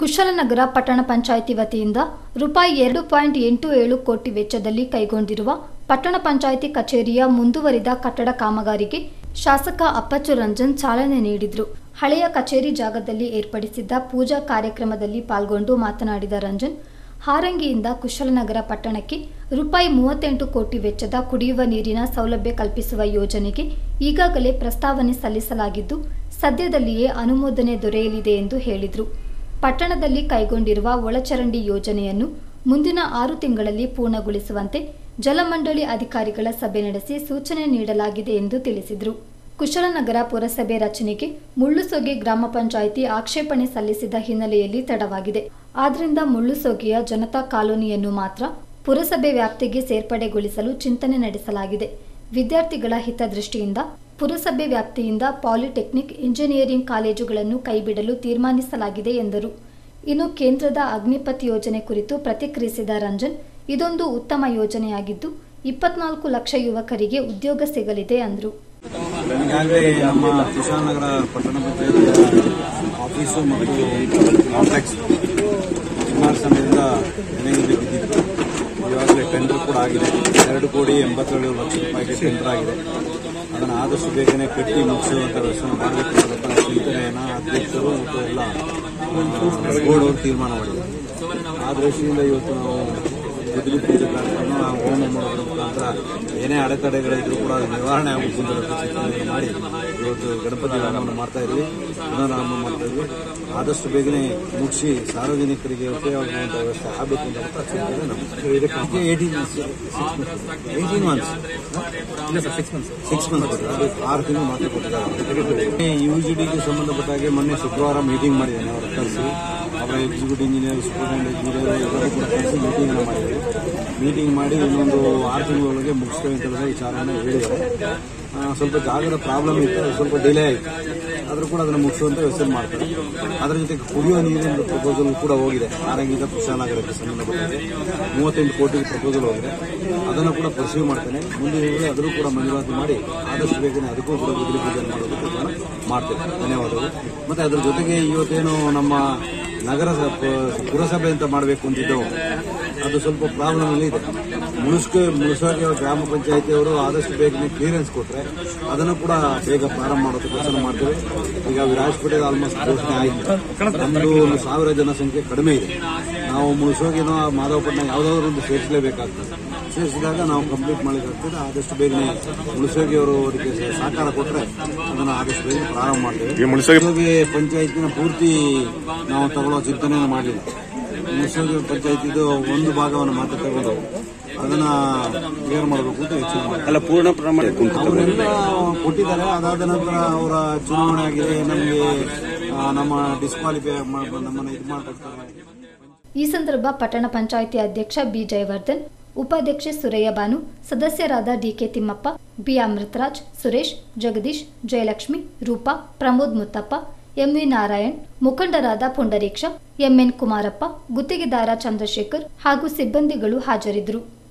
ಕುಶಲನಗರ ಪಟ್ಟಣ ಪಂಚಾಯಿತಿ ವತಿಯಿಂದ ರೂಪಾಯಿ ಎರಡು ಪಾಯಿಂಟ್ ಎಂಟು ಏಳು ಕೋಟಿ ವೆಚ್ಚದಲ್ಲಿ ಕೈಗೊಂಡಿರುವ ಪಟ್ಟಣ ಪಂಚಾಯಿತಿ ಕಚೇರಿಯ ಮುಂದುವರಿದ ಕಟ್ಟಡ ಕಾಮಗಾರಿಗೆ ಶಾಸಕ ಅಪ್ಪಚ್ಚು ರಂಜನ್ ಚಾಲನೆ ನೀಡಿದರು ಹಳೆಯ ಕಚೇರಿ ಜಾಗದಲ್ಲಿ ಏರ್ಪಡಿಸಿದ್ದ ಪೂಜಾ ಕಾರ್ಯಕ್ರಮದಲ್ಲಿ ಪಾಲ್ಗೊಂಡು ಮಾತನಾಡಿದ ರಂಜನ್ ಹಾರಂಗಿಯಿಂದ ಕುಶಲನಗರ ಪಟ್ಟಣಕ್ಕೆ ರೂಪಾಯಿ ಮೂವತ್ತೆಂಟು ಕೋಟಿ ವೆಚ್ಚದ ಕುಡಿಯುವ ನೀರಿನ ಸೌಲಭ್ಯ ಕಲ್ಪಿಸುವ ಯೋಜನೆಗೆ ಈಗಾಗಲೇ ಪ್ರಸ್ತಾವನೆ ಸಲ್ಲಿಸಲಾಗಿದ್ದು ಸದ್ಯದಲ್ಲಿಯೇ ಅನುಮೋದನೆ ದೊರೆಯಲಿದೆ ಎಂದು ಹೇಳಿದರು ಪಟ್ಟಣದಲ್ಲಿ ಕೈಗೊಂಡಿರುವ ಒಳಚರಂಡಿ ಯೋಜನೆಯನ್ನು ಮುಂದಿನ ಆರು ತಿಂಗಳಲ್ಲಿ ಪೂರ್ಣಗೊಳಿಸುವಂತೆ ಜಲಮಂಡಳಿ ಅಧಿಕಾರಿಗಳ ಸಭೆ ನಡೆಸಿ ಸೂಚನೆ ನೀಡಲಾಗಿದೆ ಎಂದು ತಿಳಿಸಿದರು ಕುಶಲನಗರ ಪುರಸಭೆ ರಚನೆಗೆ ಮುಳ್ಳುಸೋಗೆ ಗ್ರಾಮ ಪಂಚಾಯಿತಿ ಆಕ್ಷೇಪಣೆ ಸಲ್ಲಿಸಿದ ಹಿನ್ನೆಲೆಯಲ್ಲಿ ತಡವಾಗಿದೆ ಆದ್ದರಿಂದ ಮುಳ್ಳುಸೋಗೆಯ ಜನತಾ ಕಾಲೋನಿಯನ್ನು ಮಾತ್ರ ಪುರಸಭೆ ವ್ಯಾಪ್ತಿಗೆ ಸೇರ್ಪಡೆಗೊಳಿಸಲು ಚಿಂತನೆ ನಡೆಸಲಾಗಿದೆ ವಿದ್ಯಾರ್ಥಿಗಳ ಹಿತದೃಷ್ಟಿಯಿಂದ ಪುರಸಭೆ ವ್ಯಾಪ್ತಿಯಿಂದ ಪಾಲಿಟೆಕ್ನಿಕ್ ಇಂಜಿನಿಯರಿಂಗ್ ಕಾಲೇಜುಗಳನ್ನು ಕೈಬಿಡಲು ತೀರ್ಮಾನಿಸಲಾಗಿದೆ ಎಂದರು ಇನ್ನು ಕೇಂದ್ರದ ಅಗ್ನಿಪಥ್ ಯೋಜನೆ ಕುರಿತು ಪ್ರತಿಕ್ರಿಯಿಸಿದ ರಂಜನ್ ಇದೊಂದು ಉತ್ತಮ ಯೋಜನೆಯಾಗಿದ್ದು ಇಪ್ಪತ್ನಾಲ್ಕು ಲಕ್ಷ ಯುವಕರಿಗೆ ಉದ್ಯೋಗ ಸಿಗಲಿದೆ ಎಂದರು ಈಗಾಗಲೇ ನಮ್ಮ ಕುಶಾಲನಗರ ಪಟ್ಟಣ ಪಂಚಾಯತಿಯ ಆಫೀಸು ಮತ್ತು ಕಾಂಪ್ಲೆಕ್ಸ್ ಸುಮಾರು ಸಮಯದಿಂದ ನೆನೆಯಲ್ಲಿ ಬಿದ್ದಿತ್ತು ಈಗಾಗಲೇ ಟೆಂಡರ್ ಕೂಡ ಆಗಿದೆ ಎರಡು ಕೋಟಿ ಎಂಬತ್ತೇಳು ಲಕ್ಷ ರೂಪಾಯಿಗೆ ಟೆಂಡರ್ ಆಗಿದೆ ಅದನ್ನು ಆದಷ್ಟು ಬೇಗನೆ ಕಟ್ಟಿ ಮುಗಿಸುವಂತ ವ್ಯವಸ್ಥೆ ಮಾಡಬೇಕು ಅನ್ನೋದನ್ನ ಚಿಂತನೆಯನ್ನು ಅಧ್ಯಕ್ಷರು ಮತ್ತು ಎಲ್ಲ ಬೋರ್ಡ್ ಅವರು ತೀರ್ಮಾನ ಮಾಡಿದ್ದಾರೆ ಆ ದೃಷ್ಟಿಯಿಂದ ಇವತ್ತು ನಾವು ಗುದ್ದಲಿ ಪೂಜೆ ಕಾರ್ಯಕ್ರಮ ಹೋಮ ಮಾಡೋದ್ರ ಮುಖಾಂತರ ಏನೇ ಅಡೆತಡೆಗಳಿದ್ರು ಕೂಡ ಅದು ನಿವಾರಣೆ ಆಗಬೇಕು ಅಂತ ಹೇಳಿ ಚಿಂತನೆ ಮಾಡಿ ಇವತ್ತು ಗಣಪತಿ ಹಬ್ಬವನ್ನು ಮಾಡ್ತಾ ಇದ್ವಿ ಪುನರಾರಂಭ ಮಾಡ್ತಾ ಇದ್ವಿ ಆದಷ್ಟು ಬೇಗನೆ ಮುಗಿಸಿ ಸಾರ್ವಜನಿಕರಿಗೆ ಉಪಯೋಗವಾಗುವಂಥ ವ್ಯವಸ್ಥೆ ಆಗಬೇಕು ಅಂತ ಹೇಳ್ತಾ ಚಿಂತನೆ ನಮ್ದು ಇದಕ್ಕೆ eighteen eighteen months six months ಅದು ಆರು ತಿಂಗಳು ಮಾತ್ರ ಕೊಟ್ಟಿದ್ದಾರೆ ಯು ಜಿ ಡಿಗೆ ಸಂಬಂಧಪಟ್ಟ ಹಾಗೆ ಮೊನ್ನೆ ಶುಕ್ರವಾರ ಮೀಟಿಂಗ್ ಮಾಡಿದ್ದೇನೆ ಅವರ ಕರೆಸಿ ಅವರ ಎಕ್ಸಿಕ್ಯೂಟಿವ್ ಇಂಜಿನಿಯರ್ ಸೂಪರಿಂಟೆಂಡೆಂಟ್ ಇಂಜಿನಿಯರ್ ಎಲ್ಲರೂ ಕೂಡ ಕರೆಸಿ ಮೀಟಿಂಗ್ ಅನ್ನು ಮಾಡಿದ್ದಾರೆ ಮೀಟಿಂಗ್ ಮಾಡಿ ಇನ್ನೊಂದು ಆರು ತಿಂಗಳೊಳಗೆ ಮುಗಿಸ್ತೇವೆ ಅಂತ ಹೇಳಿದ್ರೆ ವಿಚಾರವನ್ನು ಹೇಳಿದ್ದಾರೆ ಆ, ಸ್ವಲ್ಪ ಜಾಗದ ಪ್ರಾಬ್ಲಮ್ ಇತ್ತು ಅದು ಸ್ವಲ್ಪ ಡಿಲೇ ಆಯಿತು ಆದರೂ ಕೂಡ ಅದನ್ನು ಮುಗಿಸುವಂತ ವ್ಯವಸ್ಥೆ ಮಾಡ್ತಾರೆ ಅದರ ಜೊತೆಗೆ ಕುಡಿಯುವ ನೀರಿನ ಪ್ರಪೋಸಲ್ ಕೂಡ ಹೋಗಿದೆ ಆರಂಗಿಂದ ಕುಶಾಲನಗರಕ್ಕೆ ಸಂಬಂಧಪಟ್ಟಂತೆ ಮೂವತ್ತೆಂಟು ಕೋಟಿ ಪ್ರಪೋಸಲ್ ಹೋಗಿದೆ ಅದನ್ನು ಕೂಡ ಪರ್ಸ್ಯೂ ಮಾಡ್ತೇನೆ ಮುಂದೆ ಹೋಗಿ ಅದನ್ನು ಕೂಡ ಮಂಜೂರಾತಿ ಮಾಡಿ ಆದಷ್ಟು ಬೇಗನೆ ಅದಕ್ಕೂ ಕೂಡ ಬಿದಿರಿ ಪೂಜೆ ಮಾಡೋದಕ್ಕೆ ಕೂಡ ಮಾಡ್ತೇವೆ ಧನ್ಯವಾದಗಳು ಮತ್ತೆ ಅದರ ಜೊತೆಗೆ ಇವತ್ತೇನು ನಮ್ಮ ನಗರ ಸ- ಪ- ಪುರಸಭೆ ಅಂತ ಮಾಡಬೇಕು ಅಂತಿದ್ದೆವು ಅದು ಸ್ವಲ್ಪ ಪ್ರಾಬ್ಲಮ್ ಅಲ್ಲಿ ಇದೆ ಮುಳುಸ್ಕೆ ಮುಳುಸಾಗಿ ಗ್ರಾಮ ಪಂಚಾಯತಿಯವರು ಆದಷ್ಟು ಬೇಗನೆ ಕ್ಲಿಯರೆನ್ಸ್ ಕೊಟ್ಟರೆ ಅದನ್ನು ಕೂಡ ಬೇಗ ಪ್ರಾರಂಭ ಮಾಡೋದಕ್ಕೆ ಕೆಲಸ ಮಾಡ್ತೇವೆ ಈಗ ವಿರಾಜಪೇಟೆಗೆ ಆಲ್ಮೋಸ್ಟ್ ಘೋಷಣೆ ಆಗಿದೆ ನಮ್ಮದು ಒಂದು ಸಾವಿರ ಜನಸಂಖ್ಯೆ ಕಡಿಮೆ ಇದೆ ನಾವು ಮುಳುಸೋಗಿನೋ ಮಾಧವಪಟ್ಟಣ ಯಾವುದಾದ್ರೂ ಒಂದು ಸೇರಿಸಲೇಬೇಕಾಗ್ತದೆ ಸೇರಿಸಿದಾಗ ನಾವು ಕಂಪ್ಲೀಟ್ ಮಾಡಲಿಕ್ಕಾಗ್ತದೆ ಆದಷ್ಟು ಬೇಗನೆ ಮುಳುಸೋಗಿ ಅವರು ಅವರಿಗೆ ಸಹಕಾರ ಕೊಟ್ಟರೆ ಅದನ್ನು ಆದಷ್ಟು ಬೇಗನೆ ಪ್ರಾರಂಭ ಮಾಡ್ತೇವೆ ಮುಳುಸೋಗಿ ಪಂಚಾಯತಿನ ಪೂರ್ತಿ ನಾವು ತಗೊಳ್ಳೋ ಚಿಂತನೆಯನ್ನು ಮಾಡಲಿಲ್ಲ ಮುಳುಸೋಗಿ ಪಂಚಾಯತಿದು ಒಂದು ಭಾಗವನ್ನು ಮಾತ್ರ ತಗೊಂಡು ಅದನ್ನ ಕ್ಲಿಯರ್ ಮಾಡಬೇಕು ಅಂತ ಯೋಚನೆ ಮಾಡಿ ಅಲ್ಲ ಪೂರ್ಣ ಪ್ರಮಾಣ ಅವರೆಲ್ಲ ಕೊಟ್ಟಿದ್ದಾರೆ ಅದಾದ ನಂತರ ಅವರ ಚುನಾವಣೆ ಆಗಿದೆ ನಮಗೆ ಆ, ನಮ್ಮ ಡಿಸ್ಕ್ವಾಲಿಫೈ ನಮ್ಮನ್ನ ಇದು ಮಾಡ್ಕೊಡ್ತಾರೆ ಈ ಸಂದರ್ಭ ಪಟ್ಟಣ ಪಂಚಾಯಿತಿ ಅಧ್ಯಕ್ಷ ಬಿ ಜಯವರ್ಧನ್ ಉಪಾಧ್ಯಕ್ಷೆ ಸುರಯ್ಯ ಬಾನು ಸದಸ್ಯರಾದ DK Thimmappa B Amruthraj Suresh Jagadish Jayalakshmi Roopa Pramod Muthappa MV Narayan ಮುಖಂಡರಾದ ಪುಂಡರೀಕ್ಷ ಎಂಎನ್ ಕುಮಾರಪ್ಪ ಗುತ್ತಿಗೆದಾರ ಚಂದ್ರಶೇಖರ್ ಹಾಗೂ ಸಿಬ್ಬಂದಿಗಳು ಹಾಜರಿದ್ದರು